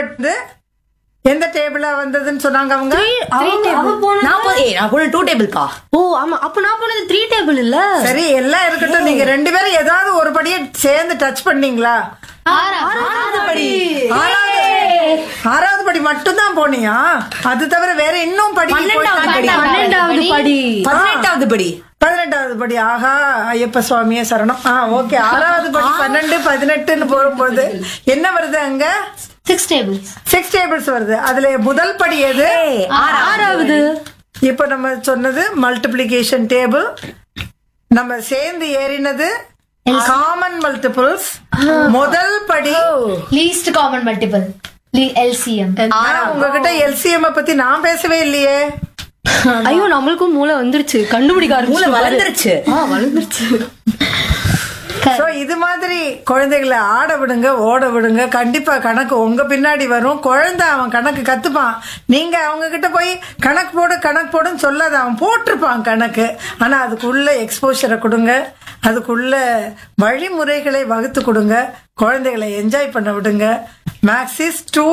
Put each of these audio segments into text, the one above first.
வந்து எந்த டேபிளா வந்ததுன்னு சொன்னாங்க அவங்க அவங்க- அவ போனது- நான் போ- ஏய், நான் போன டூ டேபிள்க்கா ஓ ஆமா அப்ப நான் போனது த்ரீ டேபிள் இல்ல சரி எல்லாம் இருக்கட்டும் நீங்க ரெண்டு பேரும் ஏதாவது ஒரு படியை சேர்ந்து டச் பண்ணீங்களா ஆறாவது படி ஆறாவது ஆறாவது படி மட்டும் தான் போனியா அது தவிர வேற இன்னும் படி பன்னெண்டாவது படி. பன்னெண்டாவது படி பதினெட்டாவது படி பதினெட்டாவது படி ஆஹா ஐயப்ப சுவாமியே சரணம் ஆ ஓகே ஆறாவது படி பன்னெண்டு பதினெட்டுன்னு போகும்போது என்ன வருது அங்க சிக்ஸ் டேபிள்ஸ் சிக்ஸ் டேபிள்ஸ் வருது அதுல முதல் படி எது ஏய், ஆறாவது இப்ப நம்ம சொன்னது மல்டிப்ளிகேஷன் டேபிள் நம்ம சேர்ந்து ஏறினது காமன் மல்டிபிள்ஸ் முதல் படி லீஸ்ட் காமன் மல்டிபிள் எல்சிஎம் ஆனா உங்ககிட்ட எல்சிஎம் பத்தி நான் பேசவே இல்லையே ஐயோ நம்மளுக்கும் மூளை வந்துருச்சு கண்டுபிடிக்க மூளை ஆரம்பிச்சு வளர்ந்துருச்சு ஆ வளர்ந்துருச்சு சோ இது மாதிரி குழந்தைகளை ஆட விடுங்க ஓட விடுங்க கண்டிப்பா கணக்கு உங்க பின்னாடி வரும் குழந்தை அவன் கணக்கு கத்துப்பான் நீங்க அவங்க கிட்ட போய் கணக்கு போடு கணக்கு போடுன்னு சொல்லாத அவன் போட்டிருப்பான் கணக்கு ஆனா அதுக்குள்ள எக்ஸ்போஷரை கொடுங்க அதுக்குள்ள வழிமுறைகளை வகுத்து கொடுங்க குழந்தைகளை என்ஜாய் பண்ண விடுங்க மேக்ஸிஸ் டூ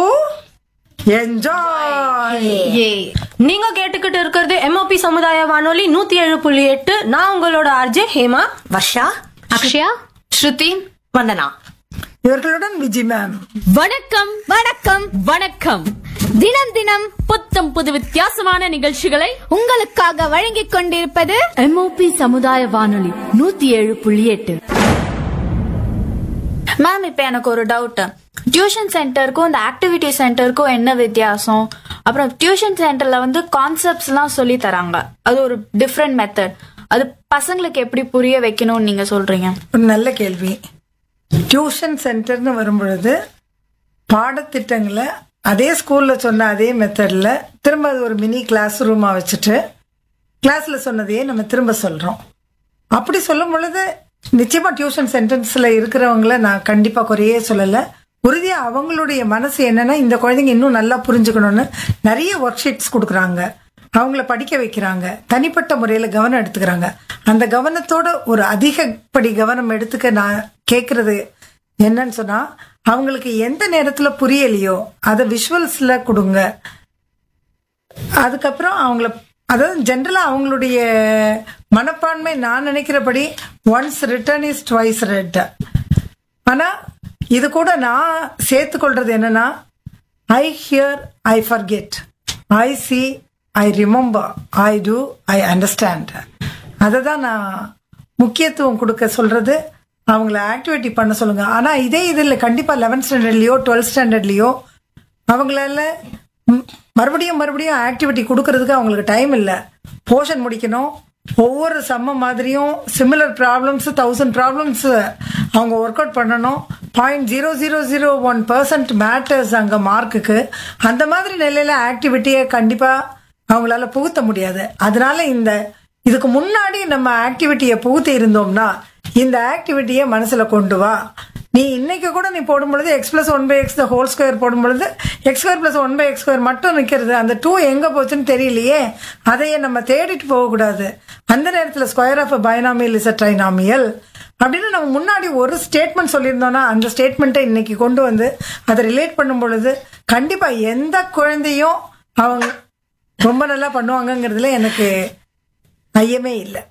என்ஜாய் ஏ நீங்க கேட்டுக்கிட்டு இருக்கிறது எம்ஓபி சமுதாய வானொலி நூத்தி ஏழு புள்ளி எட்டு நான் உங்களோட ஆர்ஜே ஹேமா வர்ஷா அக்ஷயா ஸ்ருதி வந்தனா இவர்களுடன் விஜி மேம் வணக்கம் வணக்கம் வணக்கம் தினம் தினம் புத்தம் புது வித்தியாசமான நிகழ்ச்சிகளை உங்களுக்காக வழங்கிக் கொண்டிருப்பது எம்ஓபி சமுதாய வானொலி நூத்தி ஏழு புள்ளி எட்டு மேம் இப்போ எனக்கு ஒரு டவுட் டியூஷன் சென்டருக்கும் இந்த ஆக்டிவிட்டி சென்டருக்கும் என்ன வித்தியாசம் அப்புறம் டியூஷன் சென்டர்ல வந்து கான்செப்ட்ஸ்லாம் சொல்லி தராங்க அது ஒரு டிஃப்ரெண்ட் மெத்தட் அது பசங்களுக்கு எப்படி புரிய வைக்கணும்னு நீங்க சொல்றீங்க ஒரு நல்ல கேள்வி டியூஷன் சென்டர்னு வரும்பொழுது பாடத்திட்டங்களை அதே ஸ்கூல்ல சொன்ன அதே மெத்தட்ல திரும்ப அது ஒரு மினி கிளாஸ் ரூமா வச்சுட்டு கிளாஸ்ல சொன்னதையே நம்ம திரும்ப சொல்றோம் அப்படி சொல்லும் பொழுது நிச்சயமா டியூஷன் சென்டர்ஸ்ல இருக்கிறவங்கள நான் கண்டிப்பா குறையே சொல்லல உறுதியா அவங்களுடைய மனசு என்னன்னா இந்த குழந்தைங்க இன்னும் நல்லா புரிஞ்சுக்கணும்னு நிறைய ஒர்க் ஷீட்ஸ் கொடுக்குறாங்க அவங்கள படிக்க வைக்கிறாங்க தனிப்பட்ட முறையில கவனம் எடுத்துக்கிறாங்க அந்த கவனத்தோட ஒரு அதிகப்படி கவனம் எடுத்துக்க நான் கேக்குறது என்னன்னு சொன்னா அவங்களுக்கு எந்த நேரத்துல புரியலையோ அதை விஷுவல்ஸ்ல கொடுங்க அதுக்கப்புறம் அவங்கள அதாவது ஜென்ரலா அவங்களுடைய மனப்பான்மை நான் நினைக்கிறபடி once written is twice read ஆனா இது கூட நான் சேர்த்துக்கொள்றது என்னன்னா I hear I forget I see I remember I do I understand அதை தான் நான் முக்கியத்துவம் கொடுக்க சொல்றது அவங்கள ஆக்டிவிட்டி பண்ண சொல்லுங்க ஆனா இதே இதில் கண்டிப்பா லெவன்த் ஸ்டாண்டர்ட்லயோ டுவெல்த் ஸ்டாண்டர்ட்லயோ அவங்களால ம், மறுபடியும் மறுபடியும் ஆக்டிவிட்டி கொடுக்கறதுக்கு அவங்களுக்கு டைம் இல்லை போர்ஷன் முடிக்கணும் ஒவ்வொரு சம்ம மாதிரியும் சிமிலர் ப்ராப்ளம்ஸ் தௌசண்ட் ப்ராப்ளம்ஸ் அவங்க ஒர்க் அவுட் பண்ணணும் point zero zero zero one percent matters அங்கே மார்க்குக்கு அந்த மாதிரி நிலையில ஆக்டிவிட்டியை கண்டிப்பாக அவங்களால புகுத்த முடியாது அதனால இந்த இதுக்கு முன்னாடி நம்ம ஆக்டிவிட்டியை புகுத்தி இருந்தோம்னா இந்த ஆக்டிவிட்டியை மனசுல கொண்டு வா நீ இன்னைக்கு கூட நீ போடும் பொழுது x plus one by x the whole square போடும் பொழுது x square plus one by x square மட்டும் நிற்கிறது அந்த டூ எங்க போச்சுன்னு தெரியலையே அதையே நம்ம தேடிட்டு போகக்கூடாது அந்த நேரத்தில் square of binomial is a trinomial அப்படின்னு நம்ம முன்னாடி ஒரு ஸ்டேட்மெண்ட் சொல்லியிருந்தோம்னா அந்த ஸ்டேட்மெண்ட்டை இன்னைக்கு கொண்டு வந்து அதை ரிலேட் பண்ணும் பொழுது கண்டிப்பா எந்த குழந்தையும் அவங்க ரொம்ப நல்லா பண்ணுவாங்கங்கிறதுல எனக்கு ஐயமே இல்லை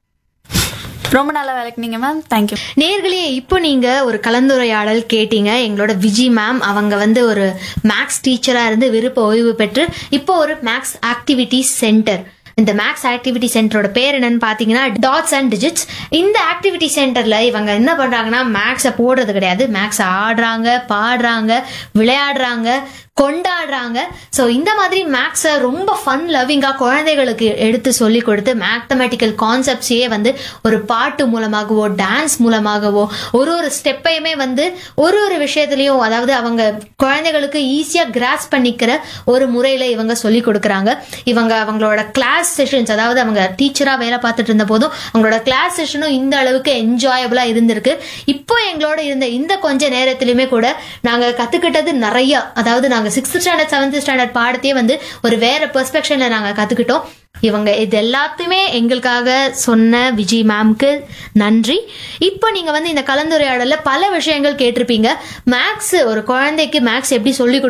ரொம்ப நல்லா விளக்குனீங்க மேம் தேங்க்யூ நேர்களே இப்போ நீங்க ஒரு கலந்துரையாடல் கேட்டீங்க எங்களோட விஜி மேம் அவங்க வந்து ஒரு மேக்ஸ் டீச்சரா இருந்து விருப்ப ஓய்வு பெற்று இப்போ ஒரு மேக்ஸ் ஆக்டிவிட்டி சென்டர் இந்த மேக்ஸ் ஆக்டிவிட்டி சென்டரோட பேர் என்னன்னு பாத்தீங்கன்னா டாட்ஸ் அண்ட் டிஜிட்ஸ் இந்த ஆக்டிவிட்டி சென்டர்ல இவங்க என்ன பண்றாங்கன்னா மேக்ஸை போடுறது கிடையாது மேக்ஸ் ஆடுறாங்க பாடுறாங்க விளையாடுறாங்க கொண்டாடுறாங்க ஸோ இந்த மாதிரி மேக்ஸை ரொம்ப ஃபன் லவ்விங்காக குழந்தைகளுக்கு எடுத்து சொல்லி கொடுத்து மேத்தமெட்டிக்கல் கான்செப்ட்ஸையே வந்து ஒரு பாட்டு மூலமாகவோ டான்ஸ் மூலமாகவோ ஒரு ஒரு ஸ்டெப்பையுமே வந்து ஒரு ஒரு விஷயத்துலையும் அதாவது அவங்க குழந்தைகளுக்கு ஈஸியாக கிராஸ் பண்ணிக்கிற ஒரு முறையில் இவங்க சொல்லி கொடுக்குறாங்க இவங்க அவங்களோட கிளாஸ் செஷன்ஸ் அதாவது அவங்க டீச்சராக வேலை பார்த்துட்டு இருந்த போதும் அவங்களோட கிளாஸ் செஷனும் இந்த அளவுக்கு என்ஜாயபிளாக இருந்திருக்கு இப்போ எங்களோட இருந்த இந்த கொஞ்ச நேரத்திலுமே கூட நாங்கள் கற்றுக்கிட்டது நிறைய அதாவது நாங்கள் சிக்ஸ்த் ஸ்டாண்டர்ட் செவன்த் ஸ்டாண்டர்ட் பாடத்தையே வந்து ஒரு வேற பெர்ஸ்பெக்ஷனில் நாங்கள் கற்றுக்கிட்டோம் இவங்க இது எல்லாத்தையுமே எங்களுக்காக சொன்ன விஜய் மேம்க்கு நன்றி இப்போ நீங்க வந்து இந்த கலந்துரையாடல பல விஷயங்கள் கேட்டிருப்பீங்க மேக்ஸ் ஒரு குழந்தைக்கு மேக்ஸ் எப்படி சொல்லி